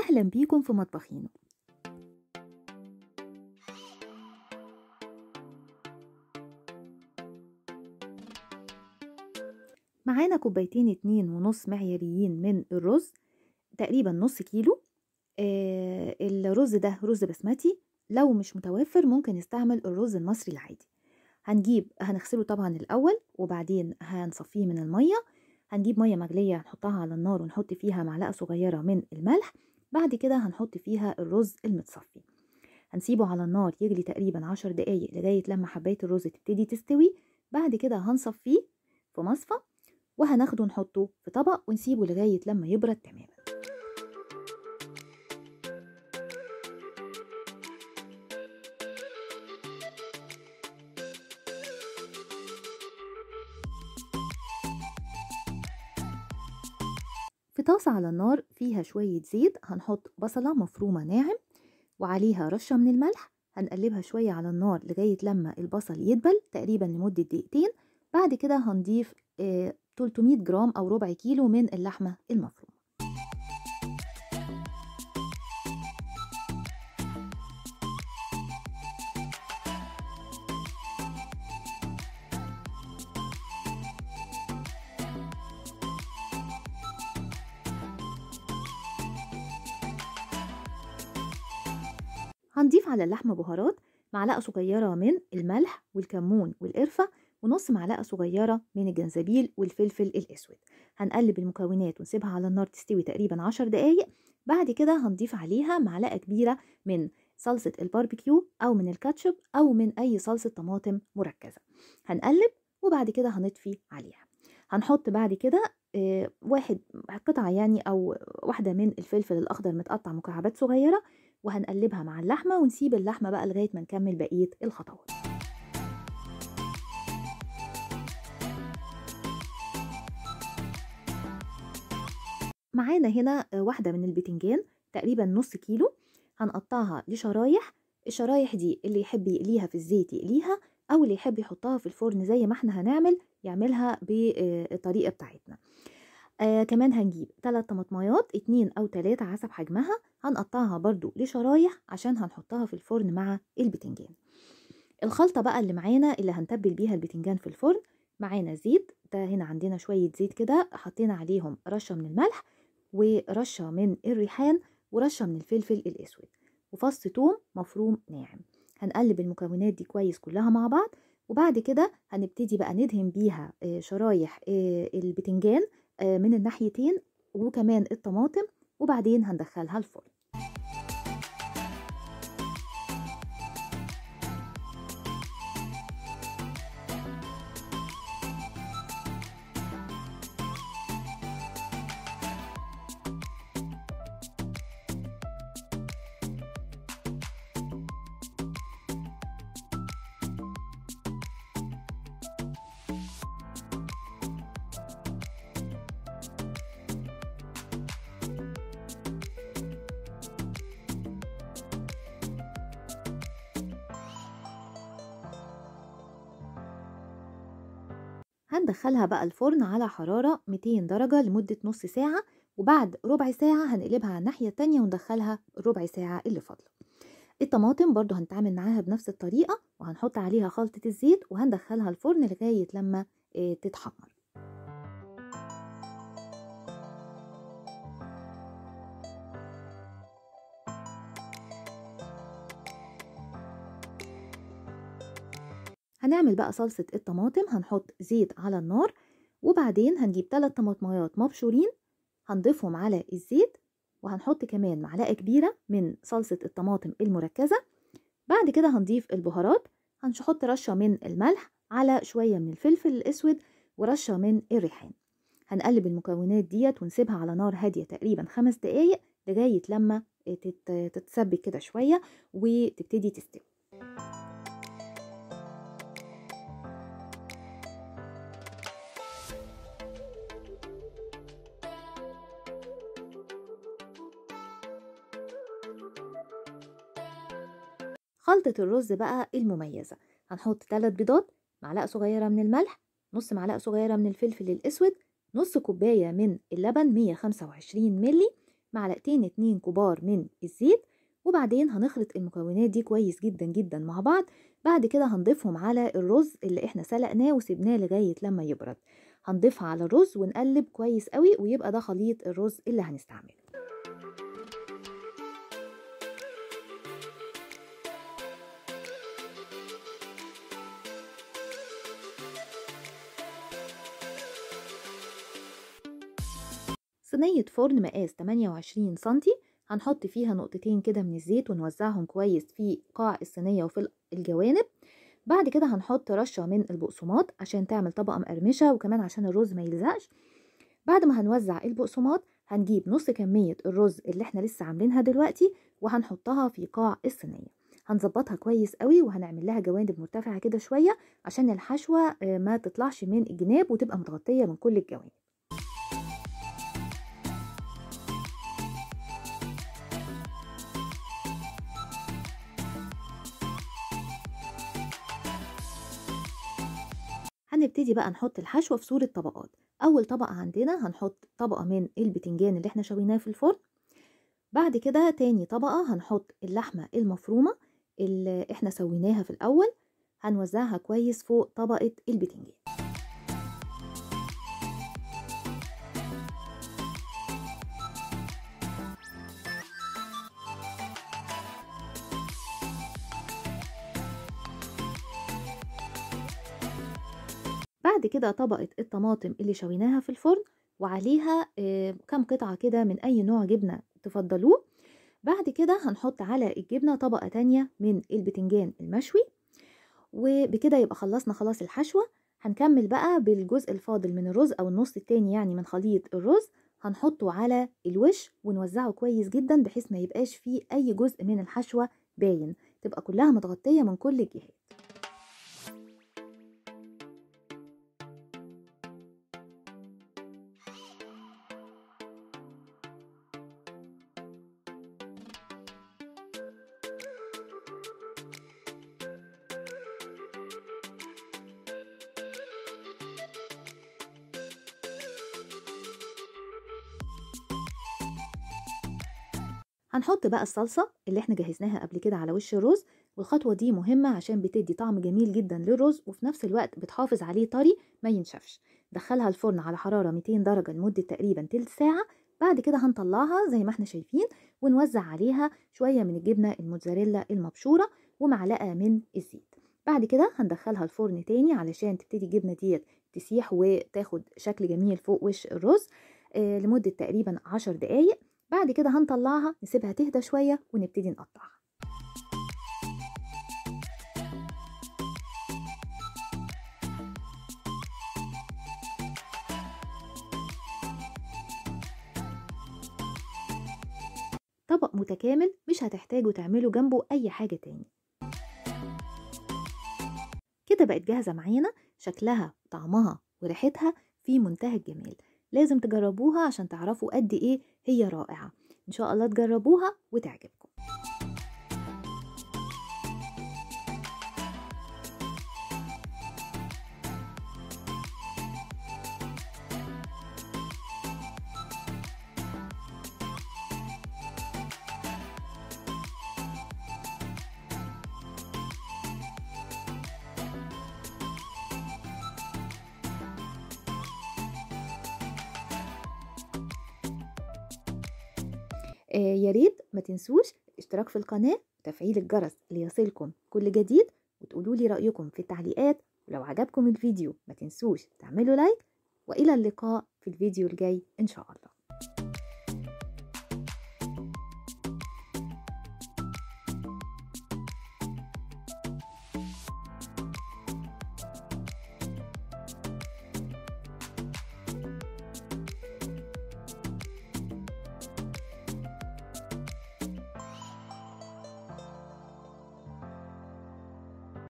أهلا بيكم في مطبخينو معانا كوبايتين اتنين ونص معياريين من الرز تقريبا نص كيلو آه الرز ده رز بسمتي لو مش متوفر ممكن نستعمل الرز المصري العادي هنجيب هنغسله طبعا الأول وبعدين هنصفيه من المية هنجيب مية مغلية نحطها على النار ونحط فيها معلقة صغيرة من الملح بعد كده هنحط فيها الرز المتصفي هنسيبه على النار يغلي تقريبا عشر دقايق لغاية لما حباية الرز تبتدي تستوي بعد كده هنصفيه في مصفى وهناخده نحطه في طبق ونسيبه لغاية لما يبرد تماما في طاسة على النار فيها شوية زيت هنحط بصلة مفرومة ناعم وعليها رشة من الملح هنقلبها شوية على النار لغاية لما البصل يدبل تقريبا لمدة دقيقتين بعد كده هنضيف آه 300 جرام أو ربع كيلو من اللحمة المفرومة هنضيف على اللحمة بهارات معلقة صغيرة من الملح والكمون والقرفة ونص معلقة صغيرة من الجنزبيل والفلفل الأسود هنقلب المكونات ونسيبها على النار تستوي تقريبا عشر دقايق بعد كده هنضيف عليها معلقة كبيرة من صلصة الباربيكيو أو من الكاتشب أو من أي صلصة طماطم مركزة هنقلب وبعد كده هنطفي عليها هنحط بعد كده آه واحد قطعة يعني أو واحدة من الفلفل الأخضر متقطع مكعبات صغيرة وهنقلبها مع اللحمة ونسيب اللحمة بقى لغاية ما نكمل بقية الخطوات معانا هنا واحدة من البتنجان تقريبا نص كيلو هنقطعها لشرايح الشرايح دي اللي يحب يقليها في الزيت يقليها أو اللي يحب يحطها في الفرن زي ما احنا هنعمل يعملها بالطريقة بتاعتنا آه كمان هنجيب تلات طماطميات اتنين او تلاتة حسب حجمها هنقطعها برضو لشرايح عشان هنحطها في الفرن مع البتنجان الخلطة بقى اللي معانا اللي هنتبل بيها البتنجان في الفرن معانا زيت ده هنا عندنا شوية زيت كده حطينا عليهم رشة من الملح ورشة من الريحان ورشة من الفلفل الأسود وفص توم مفروم ناعم هنقلب المكونات دي كويس كلها مع بعض وبعد كده هنبتدي بقى ندهن بيها شرايح البتنجان من الناحيتين وكمان الطماطم وبعدين هندخلها الفرن هندخلها بقى الفرن على حرارة 200 درجة لمدة نص ساعة وبعد ربع ساعة هنقلبها على الناحية التانية وندخلها الربع ساعة اللي فاضلة الطماطم برضو هنتعامل معاها بنفس الطريقة وهنحط عليها خلطة الزيت وهندخلها الفرن لغاية لما تتحمر هنعمل بقى صلصة الطماطم هنحط زيت على النار وبعدين هنجيب 3 طماطميات مبشورين هنضيفهم على الزيت وهنحط كمان معلقة كبيرة من صلصة الطماطم المركزة بعد كده هنضيف البهارات هنحط رشة من الملح على شوية من الفلفل الأسود ورشة من الريحان هنقلب المكونات ديت ونسيبها على نار هادية تقريبا خمس دقايق لغاية لما تتسبك كده شوية وتبتدي تستوي خلطة الرز بقى المميزة هنحط 3 بيضات معلقة صغيرة من الملح نص معلقة صغيرة من الفلفل الأسود نص كوباية من اللبن 125 ملي معلقتين اتنين كبار من الزيت وبعدين هنخلط المكونات دي كويس جدا جدا مع بعض بعد كده هنضيفهم على الرز اللي احنا سلقناه وسيبناه لغاية لما يبرد هنضيفها على الرز ونقلب كويس قوي ويبقى ده خليط الرز اللي هنستعمله صينية فرن مقاس 28 سنتي هنحط فيها نقطتين كده من الزيت ونوزعهم كويس في قاع الصينية وفي الجوانب بعد كده هنحط رشة من البقسماط عشان تعمل طبقة مقرمشة وكمان عشان الرز ما يلزقش بعد ما هنوزع البقسماط هنجيب نص كمية الرز اللي احنا لسه عاملينها دلوقتي وهنحطها في قاع الصينية هنظبطها كويس قوي وهنعمل لها جوانب مرتفعة كده شوية عشان الحشوة ما تطلعش من الجناب وتبقى متغطية من كل الجوانب هنبتدي بقى نحط الحشوة في صورة طبقات أول طبقة عندنا هنحط طبقة من البتنجان اللي احنا شويناه في الفرن بعد كده تاني طبقة هنحط اللحمة المفرومة اللي احنا سويناها في الأول هنوزعها كويس فوق طبقة البتنجان بعد كده طبقة الطماطم اللي شويناها في الفرن وعليها كام قطعة كده من أي نوع جبنة تفضلوه بعد كده هنحط على الجبنة طبقة تانية من البتنجان المشوي وبكده يبقى خلصنا خلاص الحشوة هنكمل بقى بالجزء الفاضل من الرز أو النص التاني يعني من خليط الرز هنحطه على الوش ونوزعه كويس جدا بحيث ما يبقاش فيه أي جزء من الحشوة باين تبقى كلها متغطية من كل الجهات هنحط بقى الصلصة اللي احنا جهزناها قبل كده على وش الرز والخطوة دي مهمة عشان بتدي طعم جميل جدا للرز وفي نفس الوقت بتحافظ عليه طري ما ينشفش دخلها الفرن على حرارة 200 درجة لمدة تقريبا تلت ساعة بعد كده هنطلعها زي ما احنا شايفين ونوزع عليها شوية من الجبنة الموتزاريلا المبشورة ومعلقة من الزيت بعد كده هندخلها الفرن تاني علشان تبتدي الجبنة ديت تسيح وتاخد شكل جميل فوق وش الرز آه لمدة تقريبا 10 دقايق بعد كده هنطلعها نسيبها تهدى شوية ونبتدي نقطعها طبق متكامل مش هتحتاجوا تعملوا جنبه أي حاجة تاني كده بقت جاهزة معانا شكلها طعمها وريحتها في منتهى الجمال لازم تجربوها عشان تعرفوا قد ايه هي رائعة ان شاء الله تجربوها وتعجبكم آه يا ريت ما تنسوش الاشتراك في القناة وتفعيل الجرس ليصلكم كل جديد وتقولوا لي رأيكم في التعليقات ولو عجبكم الفيديو ما تنسوش تعملوا لايك وإلى اللقاء في الفيديو الجاي إن شاء الله